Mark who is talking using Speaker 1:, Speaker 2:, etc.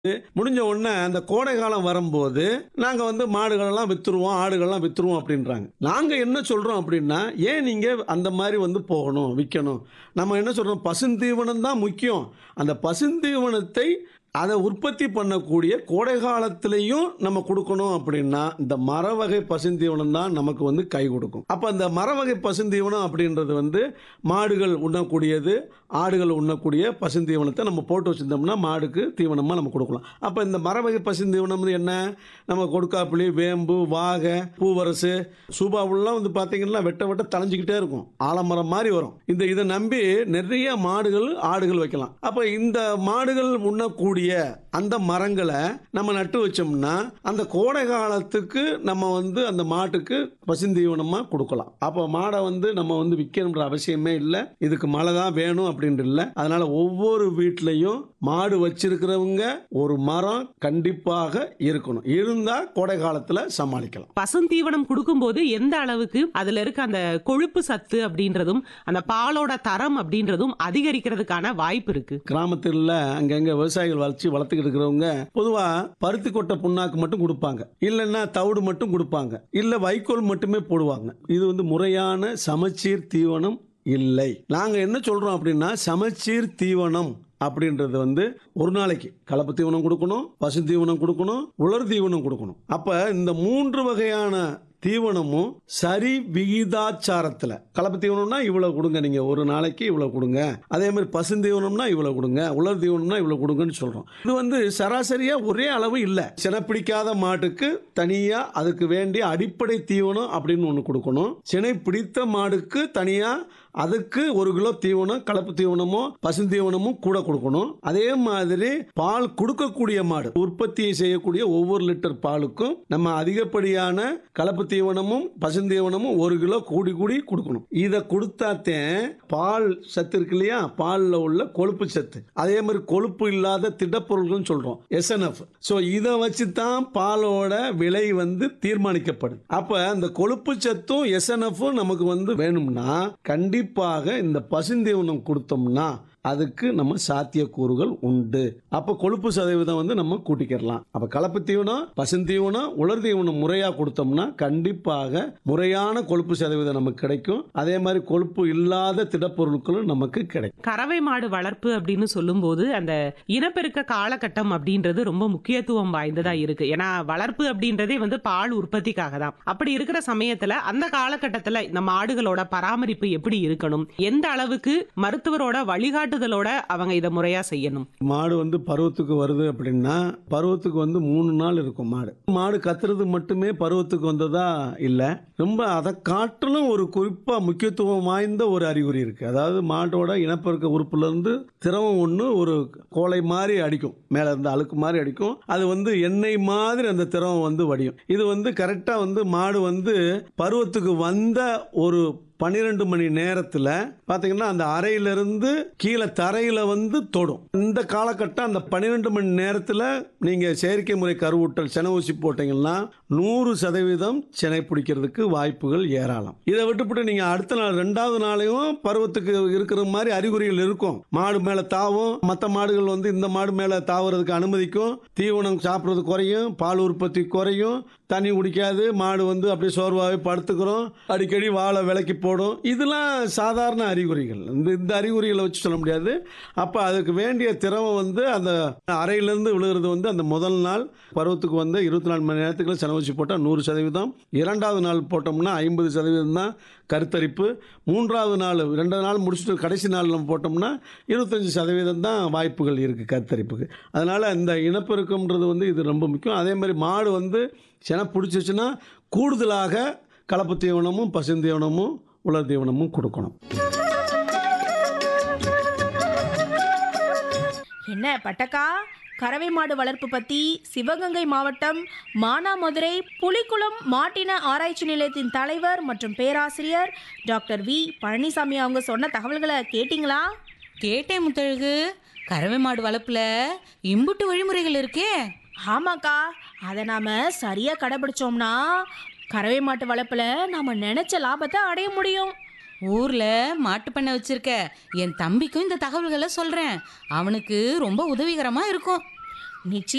Speaker 1: முடிஞ்ச உடனே அந்த கோடை காலம் வரும்போது நாங்க வந்து மாடுகளெல்லாம் வித்துருவோம் ஆடுகள்லாம் வித்துருவோம் அப்படின்றாங்க நாங்க என்ன சொல்றோம் அப்படின்னா ஏன் நீங்க அந்த மாதிரி வந்து போகணும் விற்கணும் நம்ம என்ன சொல்றோம் பசுந்தீவனம் தான் முக்கியம் அந்த பசுந்தீவனத்தை அதை உற்பத்தி பண்ணக்கூடிய கோடை காலத்திலையும் நம்ம கொடுக்கணும் அப்படின்னா இந்த மர வகை பசுந்தீவனம் தான் நமக்கு வந்து கை கொடுக்கும் அப்போ அந்த மர வகை பசுந்தீவனம் அப்படின்றது வந்து மாடுகள் உண்ணக்கூடியது ஆடுகள் உண்ணக்கூடிய பசுந்தீவனத்தை நம்ம போட்டு வச்சிருந்தோம்னா மாடுக்கு தீவனமாக நம்ம கொடுக்கலாம் அப்போ இந்த மர வகை பசுந்தீவனம் வந்து என்ன நம்ம கொடுக்காப்புளி வேம்பு வாகை பூவரசு சூபாவுலாம் வந்து பார்த்தீங்கன்னா வெட்ட வெட்ட தளைஞ்சிக்கிட்டே இருக்கும் ஆலமரம் மாதிரி வரும் இந்த இதை நம்பி நிறைய மாடுகள் ஆடுகள் வைக்கலாம் அப்போ இந்த மாடுகள் உண்ணக்கூடிய அந்த மரங்களை நம்ம நட்டு வச்சோம்னா அந்த கோடை காலத்துக்கு நம்ம வந்து அந்த மாட்டுக்கு பசுந்தீவனமாக கொடுக்கலாம் அப்போ மாடை வந்து நம்ம வந்து விற்கணுன்ற அவசியமே இல்லை இதுக்கு மழை தான் வேணும் அப்படின்ட்டு இல்லை அதனால ஒவ்வொரு வீட்லையும் மாடு வச்சிருக்கிறவங்க ஒரு மரம் கண்டிப்பாக இருக்கணும் இருந்தா கோடை காலத்தில் சமாளிக்கலாம்
Speaker 2: பசுந்தீவனம் கொடுக்கும்போது எந்த அளவுக்கு அதுல இருக்க அந்த கொழுப்பு சத்து அப்படின்றதும் அந்த பாலோட தரம் அப்படின்றதும் அதிகரிக்கிறதுக்கான வாய்ப்பு இருக்கு
Speaker 1: கிராமத்தில் அங்கங்க விவசாயிகள் வளர்ச்சி வளர்த்துக்கிட்டு இருக்கிறவங்க பொதுவா பருத்தி கொட்டை புண்ணாக்கு மட்டும் கொடுப்பாங்க இல்லைன்னா தவிடு மட்டும் கொடுப்பாங்க இல்ல வைக்கோல் மட்டுமே போடுவாங்க இது வந்து முறையான சமச்சீர் தீவனம் இல்லை நாங்க என்ன சொல்றோம் அப்படின்னா சமச்சீர் தீவனம் அப்படின்றது வந்து ஒரு நாளைக்கு கலப்பு தீவனம் கொடுக்கணும் பசு தீவனம் கொடுக்கணும் உலர் தீவனம் கொடுக்கணும் அப்ப இந்த மூன்று வகையான தீவனமும் சரி விகிதாச்சாரத்தில் கலப்பு தீவனம்னா இவ்வளவு கொடுங்க நீங்க ஒரு நாளைக்கு இவ்வளவு கொடுங்க அதே மாதிரி பசுந்தீவனம்னா இவ்வளவு கொடுங்க உலர் தீவனம்னா இவ்வளவு கொடுங்கன்னு சொல்றோம் இது வந்து சராசரியா ஒரே அளவு இல்லை சினை பிடிக்காத மாட்டுக்கு தனியா அதுக்கு வேண்டிய அடிப்படை தீவனம் அப்படின்னு ஒன்று கொடுக்கணும் சினை பிடித்த மாடுக்கு தனியா அதுக்கு ஒரு கிலோ தீவனம் கலப்பு தீவனமோ பசுந்தீவனமும் கூட கொடுக்கணும் அதே மாதிரி பால் கொடுக்கக்கூடிய மாடு உற்பத்தி செய்யக்கூடிய ஒவ்வொரு லிட்டர் பாலுக்கும் நம்ம அதிகப்படியான கலப்பு தீவனமும் பசுந்தீவனமும் ஒரு கிலோ கூடி கூடி கொடுக்கணும் இதை கொடுத்தாத்தேன் பால் சத்து இருக்கு இல்லையா பாலில் உள்ள கொழுப்பு சத்து அதே மாதிரி கொழுப்பு இல்லாத திடப்பொருள்கள் சொல்றோம் எஸ்என்எஃப் ஸோ இதை வச்சு தான் பாலோட விலை வந்து தீர்மானிக்கப்படுது அப்ப அந்த கொழுப்பு சத்தும் எஸ்என்எஃப்பும் நமக்கு வந்து வேணும்னா கண்டிப்பாக இந்த பசுந்தீவனம் கொடுத்தோம்னா அதுக்கு நம்ம சாத்தியக்கூறுகள் உண்டு அப்ப கொழுப்பு சதவீதம் வந்து நம்ம கூட்டிக்கிறலாம் அப்ப கலப்பு தீவனம் பசுந்தீவனம் உலர் தீவனம் முறையா கொடுத்தோம்னா கண்டிப்பாக முறையான கொழுப்பு சதவீதம் நமக்கு கிடைக்கும் அதே மாதிரி கொழுப்பு இல்லாத திடப்பொருட்களும் நமக்கு கிடைக்கும்
Speaker 2: கறவை மாடு வளர்ப்பு அப்படின்னு சொல்லும்போது அந்த இனப்பெருக்க காலகட்டம் அப்படின்றது ரொம்ப முக்கியத்துவம் வாய்ந்ததா இருக்கு ஏன்னா வளர்ப்பு அப்படின்றதே வந்து பால் உற்பத்திக்காக தான் அப்படி இருக்கிற சமயத்துல அந்த காலகட்டத்துல இந்த மாடுகளோட பராமரிப்பு எப்படி இருக்கணும் எந்த அளவுக்கு மருத்துவரோட வழிகாட்டுதலோட அவங்க இதை முறையா செய்யணும்
Speaker 1: மாடு வந்து பருவத்துக்கு வருது அப்படின்னா பருவத்துக்கு வந்து மூணு நாள் இருக்கும் மாடு மாடு கத்துறது மட்டுமே பருவத்துக்கு வந்ததா இல்லை ரொம்ப அதை காட்டிலும் ஒரு குறிப்பா முக்கியத்துவம் வாய்ந்த ஒரு அறிகுறி இருக்கு அதாவது மாட்டோட இனப்பெருக்க உறுப்புல இருந்து திரவம் ஒன்று ஒரு கோலை மாதிரி அடிக்கும் மேல இருந்து அழுக்கு மாதிரி அடிக்கும் அது வந்து எண்ணெய் மாதிரி அந்த திரவம் வந்து வடியும் இது வந்து கரெக்டா வந்து மாடு வந்து பருவத்துக்கு வந்த ஒரு பன்னிரெண்டு மணி நேரத்தில் பார்த்தீங்கன்னா அந்த அறையிலிருந்து கீழே தரையில் வந்து தொடும் இந்த காலகட்டம் அந்த பன்னிரெண்டு மணி நேரத்தில் நீங்கள் செயற்கை முறை கருவூட்டல் செனை ஊசி போட்டீங்கன்னா நூறு சதவீதம் செனை பிடிக்கிறதுக்கு வாய்ப்புகள் ஏராளம் இதை விட்டுவிட்டு நீங்கள் அடுத்த நாள் ரெண்டாவது நாளையும் பருவத்துக்கு இருக்கிற மாதிரி அறிகுறிகள் இருக்கும் மாடு மேலே தாவும் மற்ற மாடுகள் வந்து இந்த மாடு மேலே தாவுறதுக்கு அனுமதிக்கும் தீவனம் சாப்பிட்றது குறையும் பால் உற்பத்தி குறையும் தண்ணி குடிக்காது மாடு வந்து அப்படியே சோர்வாகவே படுத்துக்கிறோம் அடிக்கடி வாழை விலைக்கு போடும் இதெல்லாம் சாதாரண அறிகுறிகள் இந்த இந்த அறிகுறிகளை வச்சு சொல்ல முடியாது அப்போ அதுக்கு வேண்டிய திரவம் வந்து அந்த அறையிலேருந்து விழுகிறது வந்து அந்த முதல் நாள் பருவத்துக்கு வந்து இருபத்தி நாலு மணி நேரத்துக்குள்ள செலவச்சு போட்டால் நூறு சதவீதம் இரண்டாவது நாள் போட்டோம்னா ஐம்பது சதவீதம் தான் கருத்தரிப்பு மூன்றாவது நாள் ரெண்டாவது நாள் முடிச்சுட்டு கடைசி நாள் நம்ம போட்டோம்னா இருபத்தஞ்சி சதவீதம் தான் வாய்ப்புகள் இருக்குது கருத்தரிப்புக்கு அதனால் இந்த இனப்பெருக்கம்ன்றது வந்து இது ரொம்ப முக்கியம் அதே மாதிரி மாடு வந்து செனை பிடிச்சிச்சுன்னா கூடுதலாக கலப்பு தீவனமும் பசுந்தீவனமும் உலர் தீவனமும் கொடுக்கணும்
Speaker 3: என்ன பட்டக்கா கறவை மாடு வளர்ப்பு பத்தி சிவகங்கை மாவட்டம் மானாமதுரை புலிக்குளம் மாட்டின ஆராய்ச்சி நிலையத்தின் தலைவர் மற்றும் பேராசிரியர் டாக்டர் வி பழனிசாமி அவங்க சொன்ன தகவல்களை கேட்டிங்களா
Speaker 4: கேட்டேன் முத்தழகு கறவை மாடு வளர்ப்புல இம்புட்டு வழிமுறைகள் இருக்கே
Speaker 3: ஆமாக்கா அதை நாம சரியா கடைபிடிச்சோம்னா கறவை மாட்டு வளர்ப்புல நாம நினைச்ச லாபத்தை அடைய முடியும்
Speaker 4: ஊர்ல மாட்டு பண்ணை வச்சிருக்க என் தம்பிக்கும் இந்த தகவல்களை சொல்றேன் அவனுக்கு ரொம்ப உதவிகரமா இருக்கும்
Speaker 3: நிச்சயம்